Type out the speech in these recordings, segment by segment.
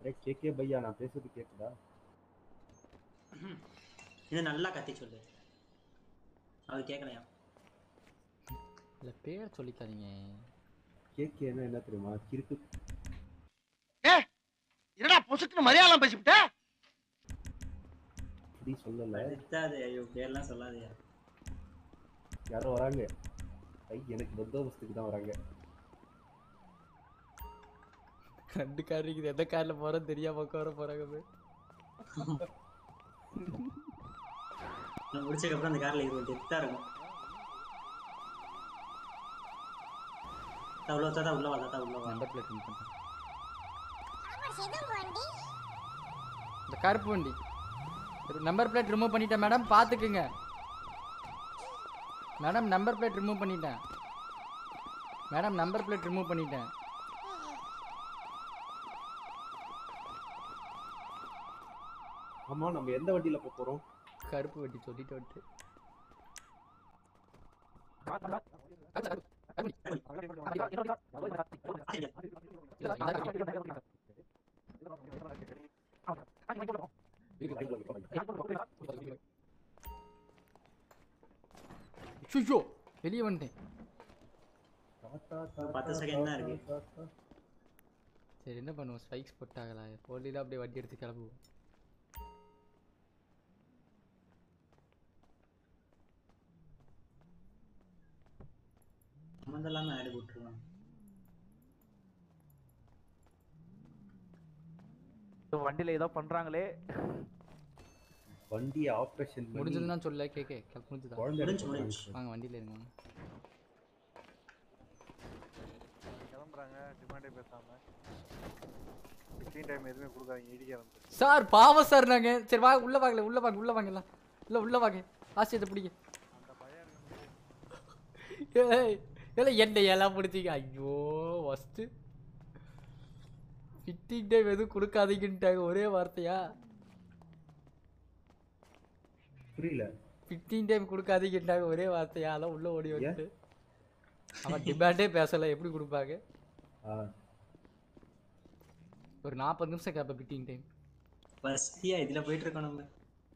ஏ கேக்கே பையா நான் பேசுறது கேக்குதா இது நல்லா கத்தி சொல்லு அது கேட்கலையா இல்ல பேர் சொல்லிக்காதீங்க கேக்கேன்னா என்ன தெரியுமா கிறுக்கு என்னடா பொசுக்குன்னு மலையாளம் பேசிவிட்ட அப்படி சொல்லல திட்டாது ஐயோ பேர்லாம் சொல்லாதயா யாரோ வராங்க ஐ எனக்கு பந்தோபஸ்துக்கு தான் வராங்க ரெண்டு கார் இருக்குது எந்த கார்ல போறோம் தெரியாம உட்கார போறாங்க போய். நான் முடிச்சதுக்கப்புறம் அந்த காரில் இது டெத்தாக இருக்கும் தா, உள்ள தாத்தா உள்ள வா தாத்தா உள்ள வா நம்பர் பிளேட் பண்றேன் இந்த கருப்பு வண்டி நம்பர் பிளேட் ரிமூவ் பண்ணிட்டேன் மேடம் பார்த்துக்குங்க மேடம் நம்பர் பிளேட் ரிமூவ் பண்ணிட்டேன் மேடம் நம்பர் பிளேட் ரிமூவ் பண்ணிட்டேன் ஆமா நம்ம எந்த வண்டியில போக போறோம் கருப்பு வண்டி சொல்லிட்டு வந்துட்டு ஐயோ வெளியே வந்துட்டேன் பத்து செகண்ட் தான் இருக்கு சரி என்ன பண்ணுவோம் ஸ்பைக்ஸ் போட்டாங்களா போலியில் அப்படியே வண்டி எடுத்து கிளம்புவோம் சம்மந்தம் இல்லாமல் ஆடு போட்டுருவான் வண்டியில ஏதோ பண்றாங்களே வண்டி ஆபரேஷன் முடிஞ்சதுன்னு சொல்ல கேக்கே முடிஞ்சுதா குழந்தை முடிஞ்சு, எடுக்க முடிஞ்சு. போறாங்க. வாங்க வண்டியில் இருங்க வாங்க. கிளம்புறாங்க டிமாண்டே பேசாம ஃபிஃப்டீன் டைம் எதுவுமே கொடுக்காதீங்க இடிக்க வந்து சார் பாவம் சார் நாங்க சரி வா உள்ள வாங்கல உள்ள வாங்க உள்ள வாங்கலாம் இல்ல உள்ள வாங்க ஆசியத்தை பிடிங்க ஏய் ஏல என்ன எல்லாம் பிடிச்சிங்க ஐயோ ஃபஸ்ட்டு ஃபிட்டிங் டைம் எதுவும் கொடுக்காதீங்கன்ட்டாங்க ஒரே வார்த்தையா புரியல ஃபிட்டிங் டைம் கொடுக்காதீங்கன்ட்டாங்க ஒரே வார்த்தையா அதான் உள்ள ஓடி வந்து அவன் டிமாண்டே பேசல எப்படி கொடுப்பாங்க ஆ, ஒரு நாற்பது நிமிஷம் கேட்பேன் ஃபிட்டிங் டைம் பஸ்தியா இதில் போயிட்டு இருக்கோம் நம்ம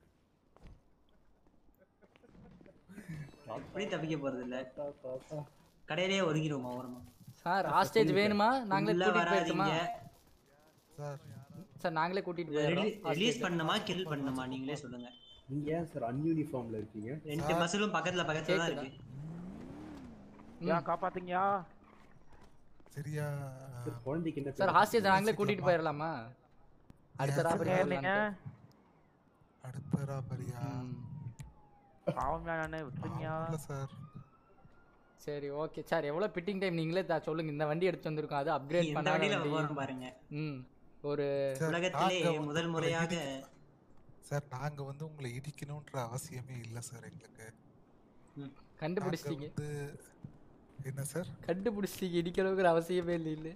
எப்படி தப்பிக்க போறது இல்ல தாத்தா, தாத்தா. கடையிலேயே ஒதுங்கிடுவோமா ஓரமா சார் ஹாஸ்டேஜ் வேணுமா நாங்களே உள்ள கூட்டிட்டு போயிட்டுமா வராதீங்க சார் நாங்களே கூட்டிட்டு போயிடுறோம் ரிலீஸ் பண்ணுமா கில் பண்ணுமா நீங்களே சொல்லுங்க நீங்க ஏன் சார் அன்யூனிஃபார்ம்ல இருக்கீங்க ரெண்டு பஸ்ஸும் பக்கத்துல பக்கத்துல தான் கேக்குதா? இருக்கு யா காப்பாத்தீங்கயா சரியா சார், குழந்தைக்கு என்ன சார் பேரு? ஹாஸ்டேஜ் நாங்களே கூட்டிட்டு போயிடலாமா அடுத்த ராபரி நீங்க அடுத்த ராபரியா பாவம்யா நானு விட்டுருங்கயா இல்ல சார் சரி ஓகே சார் எவ்வளவு ஃபிட்டிங் டைம் நீங்களே தா சொல்லுங்க இந்த வண்டி எடுத்து வந்திருக்கோம் அது அப்கிரேட் இந்த பண்ணாத வண்டியில வண்டி போறோம் பாருங்க ம் ஒரு சார், உலகத்திலே நாங்க வந்து முதல் உங்களை முறையாக இடி- சார் நாங்க வந்து உங்களை இடிக்கணும்ன்ற அவசியமே இல்ல சார் எங்களுக்கு கண்டுபிடிச்சிட்டீங்க நாங்க வந்து என்ன சார் கண்டுபிடிச்சிட்டீங்க இடிக்கிறதுக்கு அவசியமே இல்லை இல்லை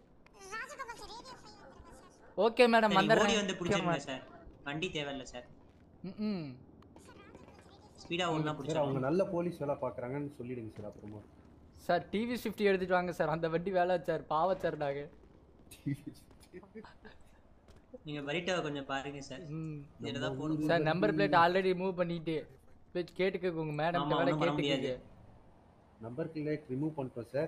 ஓகே மேடம் சரி, ஓடி வந்துடுறேன் வந்து பிடிச்சிருங்க சார் வண்டி தேவையில்ல சார் ம் ஸ்பீடா ஒண்ணா சார் அவங்க பிடிச்சிருங்க நல்ல போலீஸ் வேலை பாக்குறாங்கன்னு சொல்லிடுங்க சார் அப்புறமா சார் டிவி ஃபிஃப்டி எடுத்துட்டு வாங்க சார் அந்த வண்டி வேலை சார் பாவ சார் நாங்க நீங்க வரிட்டாவை கொஞ்சம் பாருங்க சார் இதுலதான் போடும் sir number plate already move பண்ணிட்டு போய் கேட்டுக்கோங்க உங்க மேடம் ஆமா, வேலை ஒண்ணும் பண்ண கேட்டுக்கோங்க முடியாது. நம்பர் பிளேட் ரிமூவ் பண்ணிட்டோம் சார்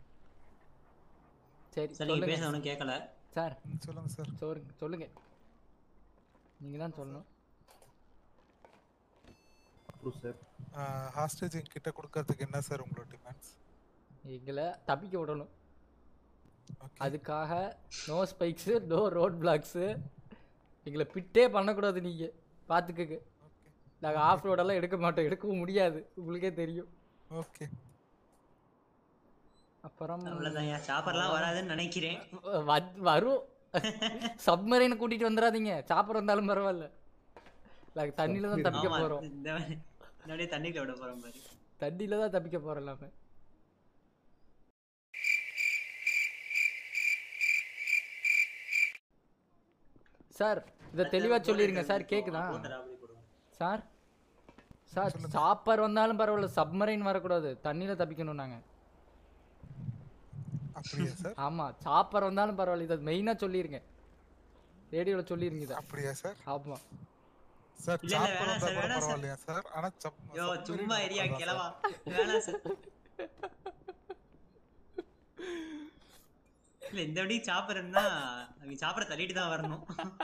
சரி சார் நீங்க சொல்லுங்க பேச ஒன்றும் கேட்கல சார் சொல்லுங்க சார் சொல்லுங்க சொல்லுங்க நீங்க தான் சொல்லணும் அப்புறம் சார் ஹாஸ்டேஜ் கிட்ட கொடுக்கறதுக்கு என்ன சார் உங்களோட டிமாண்ட்ஸ் எங்களை தப்பிக்க விடணும் அதுக்காக no spikes no road blocks எங்களை பிட்டே பண்ணக்கூடாது நீங்கள் பார்த்துக்கங்க நாங்கள் ஆஃப் ரோடெல்லாம் எடுக்க மாட்டோம் எடுக்கவும் முடியாது உங்களுக்கே தெரியும் ஓகே அப்புறம் அவ்வளவுதான் சாப்பர்லாம் வராதுன்னு நினைக்கிறேன் வ- வரும் சப்மரைனை கூட்டிட்டு வந்துடாதீங்க சாப்பர் வந்தாலும் பரவாயில்ல நாங்கள் தண்ணியில தான் தப்பிக்க ஆமா, போகிறோம் இந்த முன்னாடியே தண்ணிக்குள்ள விட போறோம் பாரு தண்ணியில தான் தப்பிக்க போகிறோம் எல்லாமே சார் இதை தெளிவாக சொல்லிடுங்க சார் கேக்குதா சார் சார் சாப்பர் வந்தாலும் பரவாயில்ல சப்மரைன் வரக்கூடாது தண்ணியில தப்பிக்கணும் நாங்க அப்படியா சார் ஆமா சாப்பர் வந்தாலும் பரவாயில்ல இதை மெயினா சொல்லிருங்க ரேடியோல சொல்லிருங்க இதை அப்படியா சார் ஆமா சார் இல்ல, இல்ல, சாப்பர் வேணாம் வந்தா சார், கூட வேணாம் சார். பரவாயில்லையா சார் ஆனா சப் யோ submarine சும்மா ஏரியா வரக்கூடாதா கிளவா சார்? வேணாம் சார் இல்ல இந்த வண்டி சாப்பிட்றதுன்னா அவங்க சாப்பிட தள்ளிட்டு தான் வரணும்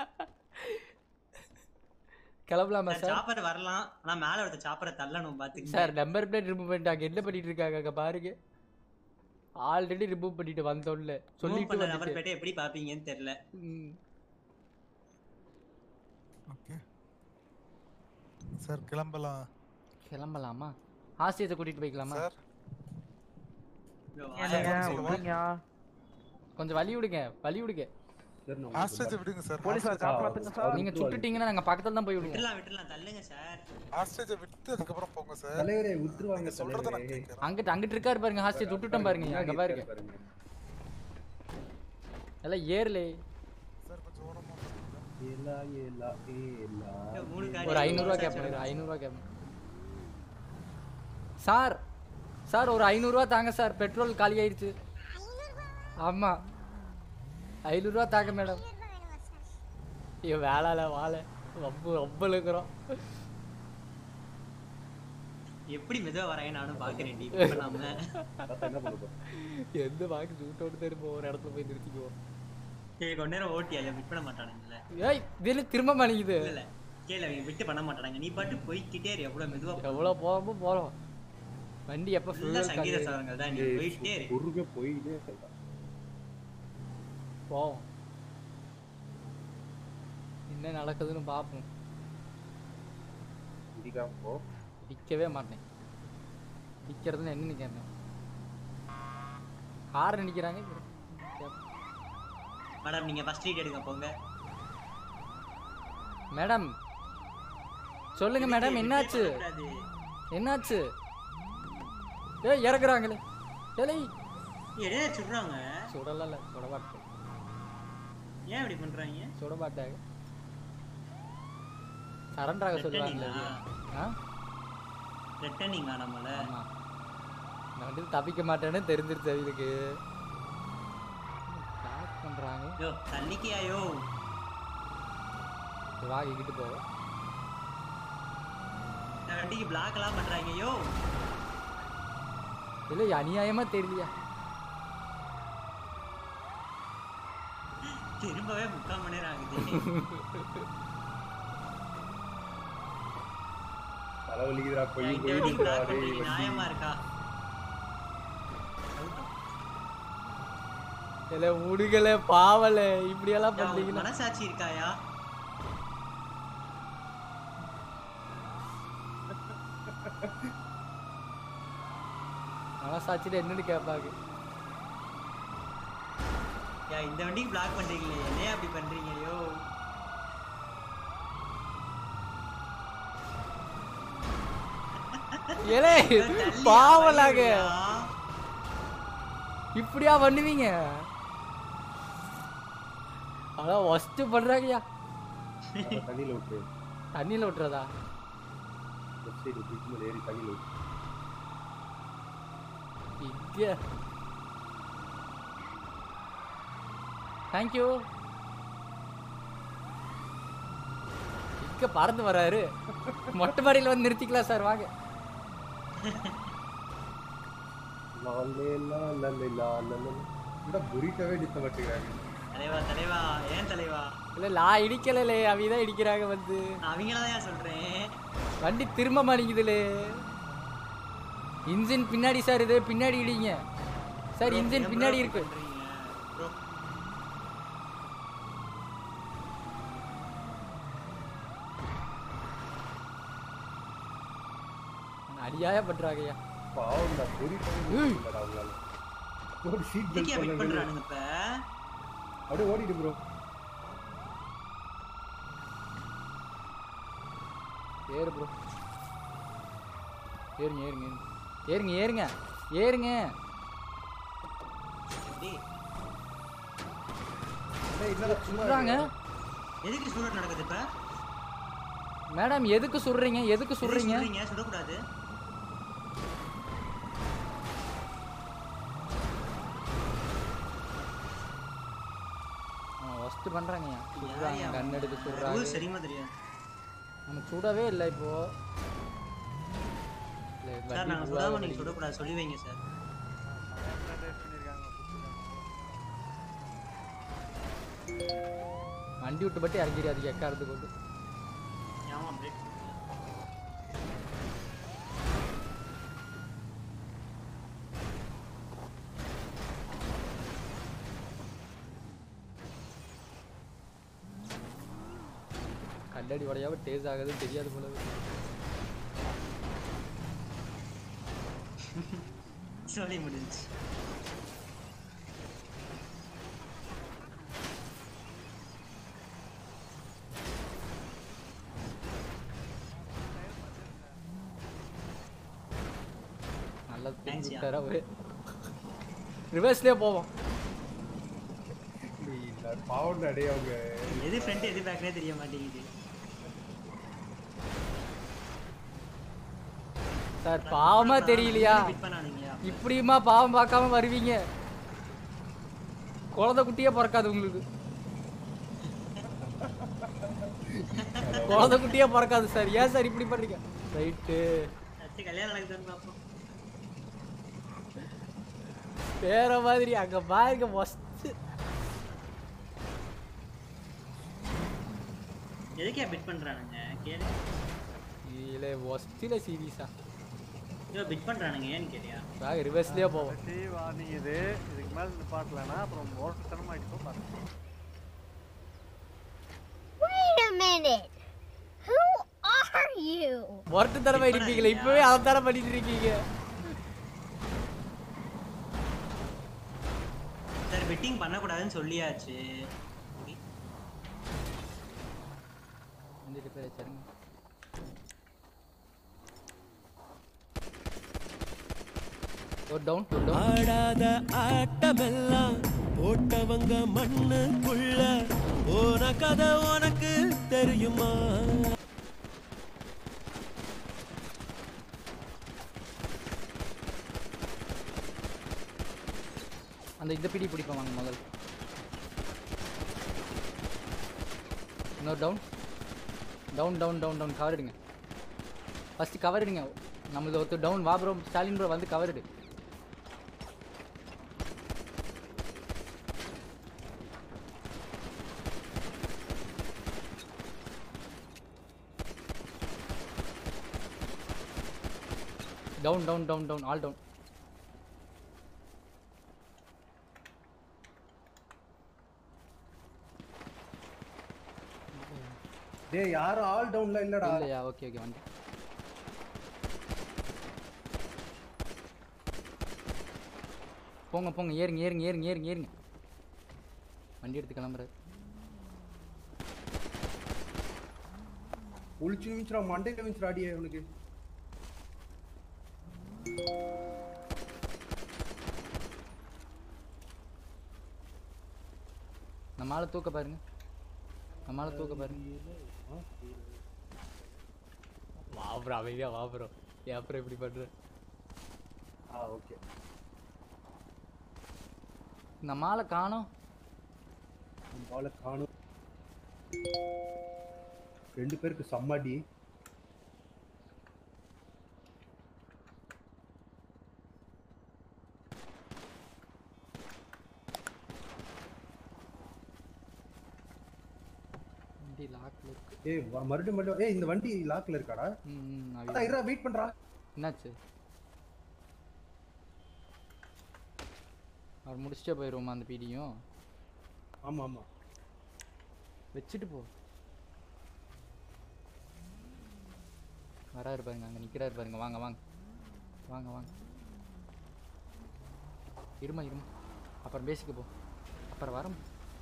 கிளம்பலாமா சார் சாப்பிட வரலாம் ஆனா மேல ஒருத்த சாப்பிட தள்ளணும் பாத்துக்க சார் நம்பர் பிளேட் ரிமூவ் பண்ணிட்டாங்க என்ன பண்ணிட்டு இருக்காங்க அங்க பாருங்க ஆல்ரெடி ரிமூவ் பண்ணிட்டு வந்தோம்ல சொல்லிட்டு பண்ண நம்பர் வந்துட்டு பிளேட்டை எப்படி பாப்பீங்கன்னு தெரியல ம். ஓகே சார் கிளம்பலாம் கிளம்பலாமா ஆசிரியத்தை கூட்டிட்டு போய்க்கலாமா சார் யோ, ஏங்க சார், சொல்லுங்க. விடுங்க கொஞ்சம் வழி விடுங்க வழி விடுங்க சார் நான் ஹாஸ்டேஜ் விடுங்க சார் போலீஸார் hostage- காப்பாத்துங்க சார் நீங்க சுட்டுட்டீங்கன்னா நாங்க பக்கத்துல தான் போய் விடுவோம் விட்டுலாம் விட்டுலாம் தள்ளுங்க சார் ஹாஸ்டேஜை விட்டு அதுக்கப்புறம் போங்க சார் தலைவரே விட்டுருவாங்க நீங்க சொல்றத நான் தலைவரே கேட்கறேன் அங்கிட்டு அங்கிட்டு இருக்காரு பாருங்க ஹாஸ்டேஜ் சுட்டுட்டோம் பாருங்க அங்க பாருங்க பாருங்க எல்லாம் ஏர்லே சார் கொஞ்சம் ஓரமா போங்க. ஏலா ஏலா ஏலா யோ, மூணு காடி ஒரு ஐநூறுரூவா சார் கேட்பேன் சொல்லுங்க. ஐநூறுரூவா கேட்பேன் சார் சார் ஒரு ஐநூறுரூவா தாங்க சார் பெட்ரோல் காலி ஆயிடுச்சு ஆமாம் ஐநூறுரூவா தாங்க மேடம் ஐயோ வேளால வாழை ரொம்ப ரொம்ப இருக்கிறோம் எப்படி மெதுவா வராங்க நானும் பாக்குறேன் டி இப்ப நாம தாத்தா என்ன பண்ண போறோம் எந்த வாக்கு சூட்டோடு திரும்ப ஒரு இடத்துல போய் நிறுத்திக்குவோம் சரி கொஞ்ச நேரம் ஓட்டி அதை விட் பண்ண மாட்டானுங்கல்ல ஏய் இதுல திரும்ப மாட்டேங்குது இல்ல இல்ல கேளு அவங்க விட்டு பண்ண மாட்டாங்க நீ பாட்டு போய்க்கிட்டே இரு எவ்வளவு மெதுவா போ. எவ்வளோ போகிறோமோ போகிறோம் வண்டி எப்போ ஃபுல்லா ஃபுல்லாக சங்கீத சாதங்கள் தான் நீ போயிட்டே இரு பொறுமையா போயிட்டே இருக்கா போவோம் என்ன நடக்குதுன்னு பார்ப்போம் இடிக்காம போ நிற்கவே மாட்டேன் நிற்கிறதுன்னு என்ன நிற்கிறேன் கார் நிற்கிறாங்க மேடம் நீங்க ஃபர்ஸ்ட் ரீட் எடுங்க போங்க மேடம் சொல்லுங்க மேடம் விட்டே என்னாச்சு பண்ணக்கூடாது. என்னாச்சு ஏ இறக்குறாங்களே ஏலை என்ன சொல்றாங்க சுடல சுட மாட்டேன் ஏன் இப்படி பண்றாங்க சுட மாட்டாங்க சரண்டராக சொல்லுவாங்களே Returning-ஆ? ஆ ரிட்டர்னிங்கா நம்மள ஆமா நான் வந்து தப்பிக்க மாட்டேன்னு தெரிஞ்சிருச்சு அவங்களுக்கு பிளாக் பண்றாங்க யோ தள்ளிக்கியாயோ வாங்கிக்கிட்டு போவோம் இந்த வண்டிக்கு பிளாக் எல்லாம் பண்றாங்க யோ இல்லை அநியாயமா தெரியலையா திரும்பவே முக்கால் மணி நேரம் ஆகுது தலைவலிக்குதுடா போய் இந்த போய் வண்டிக்கு பிளாக் டேய் பண்றீங்க நியாயமா இருக்கா இல்லை முடுகல பாவல இப்படியெல்லாம் யா, உனக்கு பண்ணீங்கன்னா மனசாட்சி இருக்காயா மனசாட்சியில் என்னன்னு கேட்பாங்க யா இந்த வண்டிக்கு பிளாக் பண்றீங்களே என்னையா அப்படி பண்றீங்க யோ ஏலே தள்ளி பாவலாக அமைதியா. இப்படியா பண்ணுவீங்க அதான் ஒஸ்ட் பண்றாங்கய்யா அதை தண்ணியில விட்டு தண்ணியில் விட்டுறதா லெஃப்ட் சைடு பிடிக்கும் போது ஏறி தண்ணியில விட்டு இங்க தேங்க்யூ இங்க பறந்து வராரு மொட்டை மாடியில் வந்து நிறுத்திக்கலாம் சார் வாங்க லாலே லா லலே லா லலே லா. இந்த புரிக்கவே நித்த மாட்டேங்கிறாங்க தலைவா தலைவா ஏன் தலைவா இல்லை லா இடிக்கலே அவங்க தான் இடிக்கிறாங்க வந்து நான் அவங்கள தான் சொல்றேன் வண்டி திரும்ப மாட்டேங்குதுலே இன்ஜின் பின்னாடி சார் இது பின்னாடி இடிங்க சார் Bro, இன்ஜின் ஏன் பின்னாடி bro இருக்கு இப்படி பண்றீங்க? Bro, அடியாய பண்றாங்கய்யா பாவம் தான் புரிக்கவே ஏய். முடியலடா அவங்களால ஒரு சீட் இதுக்கு பெல்ட் ஏன் wait பண்ண பண்றானுங்க இப்ப அப்படியே ஓடிட்டு ப்ரோ ஏறு ப்ரோ ஏறுங்க ஏறுங்க ஏறுங்க ஏறுங்க ஏறுங்க டேய், என்னடா சும்மா சுடுறாங்க எதுக்கு சூழல் நடக்குது இப்ப மேடம் எதுக்கு சுடுறீங்க எதுக்கு எதுக்கு சுடுறீங்க சுடுறீங்க சுடக்கூடாது அவன் ஒஸ்ட் ஃபர்ஸ்ட் பண்றாங்கய்யா சுடுறாங்க கன் எடுத்து சுடுறாங்க ரூல்ஸ் தெரியுமா தெரியாது நம்ம சுடவே இல்லை இப்போ இல்ல, சார் வண்டி நாங்கள் பூரா சுடாம நீங்கள் வலிக்குது. சுடக்கூடாது சொல்லி வைங்க சார் வண்டி விட்டு பட்டு இறங்கிடாது எக்காரத்து கொண்டு ஆமாம் அப்படியே கல்லடி உடையாம டேஸ் ஆகுதுன்னு தெரியாது போல சொல்லி முடிஞ்சுச்சு நல்லா Thanks, யா. விட்டாரா ஒரு ரிவர்ஸ்லேயே போவோம் பாவம் அடைய அவங்க எது ஃப்ரண்ட் எது பேக்னே தெரிய மாட்டேங்குது சார் பாவமா தெரியலையா பிட் பண்ணாதீங்க இப்படியுமா பாவம் பார்க்காம வருவீங்க குழந்தை குட்டியே பிறக்காது உங்களுக்கு குழந்தை குட்டியே பிறக்காது சார் ஏன் சார் இப்படி பண்றீங்க ரைட்டு அடுத்து கல்யாணம் நடக்குதுன்னு பார்ப்போம் வேற மாதிரி அங்க பாருங்க மஸ்து எதுக்கே பிட் பண்ணுறானுங்க கேளு இல்ல ஒஸ்தில சீரியஸா ஐயோ பிட் பண்ணுறானுங்க ஏன்னு கேட்டியா வாங்க ரிவர்ஸ்லயே போவோம் கடைசி வார்னிங் இது இதுக்கு மேல நிப்பாட்டலன்னா அப்புறம் ஓட்டத்தனமா அடிப்போம் பாருங்க Wait a minute. Who are you? ஒருட்டு தடவை இருப்பீங்களே இப்பவே அதை தடவை பண்ணிட்டு இருக்கீங்க சார் பெட்டிங் பண்ணக்கூடாதுன்னு சொல்லியாச்சு வந்துட்டு பேர் சரிங்க ஒரு டவுன் ஒரு டவுன் ஆடாத ஆட்டமெல்லாம் போட்டவங்க மண்ணுக்குள்ள போன கதை உனக்கு தெரியுமா அந்த இந்த பிடி பிடிப்போம் வாங்க முதல்ல இன்னொரு down down down down down cover எடுங்க ஃபர்ஸ்ட் கவர் எடுங்க நம்மளது ஒருத்தர் டவுன் வா ப்ரோ ஸ்டாலின் ப்ரோ வந்து கவர் எடு down down down down all down டேய் யாரும் ஆல் டவுன்ல இல்லடா இல்லையா ஓகே ஓகே வந்து போங்க போங்க ஏறுங்க ஏறுங்க ஏறுங்க ஏறுங்க ஏறுங்க வண்டி எடுத்து கிளம்புறாரு ஒளிச்சு விமிச்சுடா மண்டையில விமிச்சுடா அடியே அவனுக்கு நம்ம ஆளை தூக்க பாருங்க நம்ம ஆளை தூக்க பாருங்க வா ப்ரோ அமைதியா வா ப்ரோ ஏன் அப்புறம் இப்படி பண்ற ஆ ஓகே நம்ம ஆளை காணோம் பால காணும் ரெண்டு பேருக்கு சம்மாடி வண்டி லாக்ல இருக்கு ஏய் வ- மறுபடியும் மறுபடியும் ஏய் இந்த வண்டி லாக்ல இருக்காடா ம் ம், அதான் அவி- இருடா வெயிட் பண்றா என்னாச்சு அவர் முடிச்சுட்டே போயிடுவோமா அந்த பீடியும் ஆமா ஆமா வச்சுட்டு போ வராரு பாருங்க அங்கே நிற்கிறாரு பாருங்க வாங்க வாங்க வாங்க வாங்க இருமா இருமா அப்புறம் பேசிக்க போ அப்புறம் வரோம்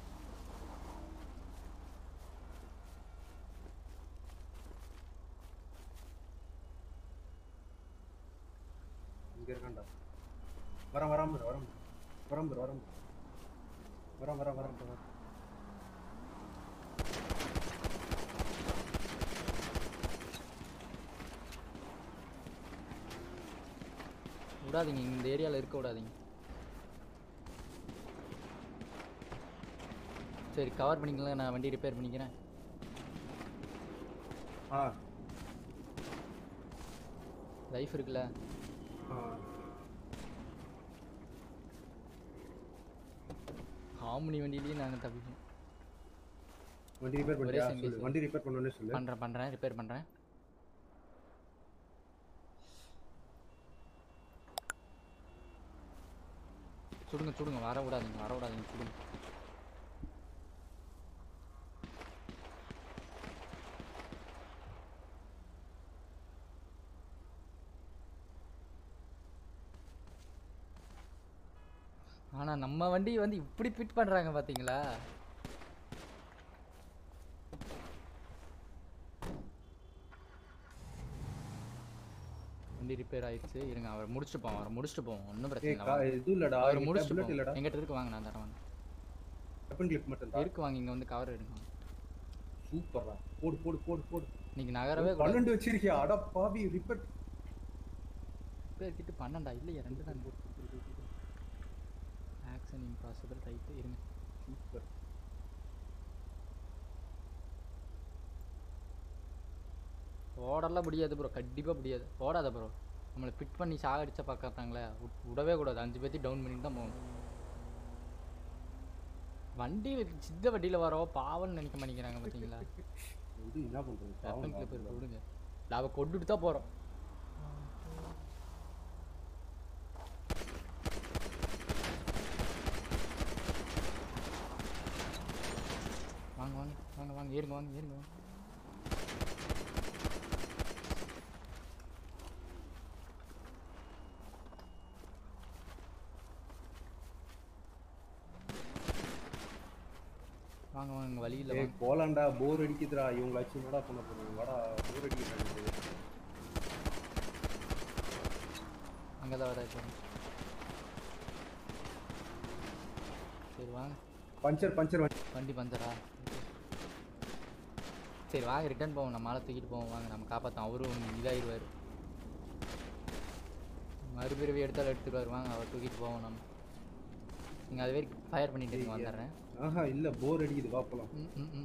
இங்க இருக்கான்டா வரம் வராம இரு, வரம் வரம் இரு, வரம் இரு. வரம் வரம் வரம் வரம் விடாதீங்க இந்த ஏரியாவில் இருக்க விடாதீங்க சரி கவர் பண்ணிக்கலாம் நான் வண்டி ரிப்பேர் பண்ணிக்கிறேன் ஆ லைஃப் இருக்குல்ல ஆ ஹார்மோனி வண்டியிலேயே நாங்கள் தப்பிப்போம் வண்டி ரிப்பேர் ஒரே பண்ணியா single சொல்லு sir. வண்டி ரிப்பேர் பண்ணணும்னு சொல்லு பண்ணுறேன் பண்ணுறேன் ரிப்பேர் பண்ணுறேன் சுடுங்க சுடுங்க வர விடாதீங்க வர விடாதீங்க சுடுங்க ஆனா நம்ம வண்டி வந்து இப்படி ஃபிட் பண்றாங்க பாத்தீங்களா வண்டி ரிப்பேர் ஆயிடுச்சு இருங்க அவர் முடிச்சுட்டு போவோம் அவர் முடிச்சுட்டு போவோம் ஒன்றும் பிரச்சனை ஏய் இல்லை கா- வாங்க. இது இல்லடா அவர் என்கிட்ட முடிச்சுட்டு bullet இல்லடா போவோம் எங்கிட்ட இருக்கு வாங்க நான் தரேன் வாங்க வெப்பன் கிளிப் மட்டும் தான் இருக்கு வாங்க இங்க வந்து கவர் எடுங்க சூப்பர்டா போடு போடு போடு போடு இன்னைக்கு நகரவே கூட பன்னெண்டு வச்சிருக்கியா அட பாவி ரிப்பேர் ரிப்பேர் கிட்ட பன்னெண்டா இல்லையா ரெண்டு தான் ஆக்ஷன் இம்பாசிபிள் ரைட்டு இருங்க சூப்பர் ஓடலாம் முடியாது ப்ரோ கண்டிப்பாக முடியாது ஓடாத ப்ரோ நம்மளை ஃபிட் பண்ணி சாகடிச்ச பார்க்கறாங்களே விடவே கூடாது அஞ்சு பேர்த்தையும் டவுன் பண்ணிட்டு தான் போகணும் வண்டியில் சித்த வண்டியில் வரோம் பாவம்னு நினைக்க மாட்டேங்கிறாங்க பார்த்தீங்களா இது என்ன பண்றது வெப்பன் பாவம் கிளிப் பாவம். விடுங்க நாம கொண்டுட்டு தான் போகிறோம் வாங்க வாங்க வாங்க வாங்க ஏறுங்க வாங்க ஏறுங்க வாங்க வாங்க வாங்க வழி இல்லை ஏய் வாங்க போலாம்டா போர் அடிக்குதுடா இவங்கள வச்சு என்னடா பண்ண போறோம் வாடா போர் அடிக்குது அங்கே தான் வர சரி வாங்க பஞ்சர் பஞ்சர் வண்டி பஞ்சரா சரி வாங்க ரிட்டர்ன் போவோம் நம்ம ஆளை தூக்கிட்டு போவோம் வாங்க நம்ம காப்பாற்றோம் அவரும் இதாகிடுவார் மறுபிறவி எடுத்தாலும் எடுத்துருவார் வாங்க அவர் தூக்கிட்டு போவோம் நம்ம நீங்கள் அது வரைக்கும் ஃபயர் பண்ணிட்டு இருங்க வந்துடுறேன் ஆஹா இல்ல போர் அடிக்குது வா போலாம் ம் ம் ம்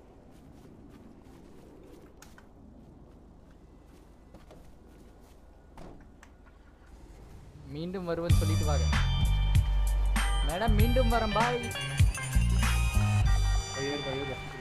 மீண்டும் வருவது சொல்லிட்டு வாங்க மேடம் மீண்டும் வரேன் பாய் ஐயோ ஐயோ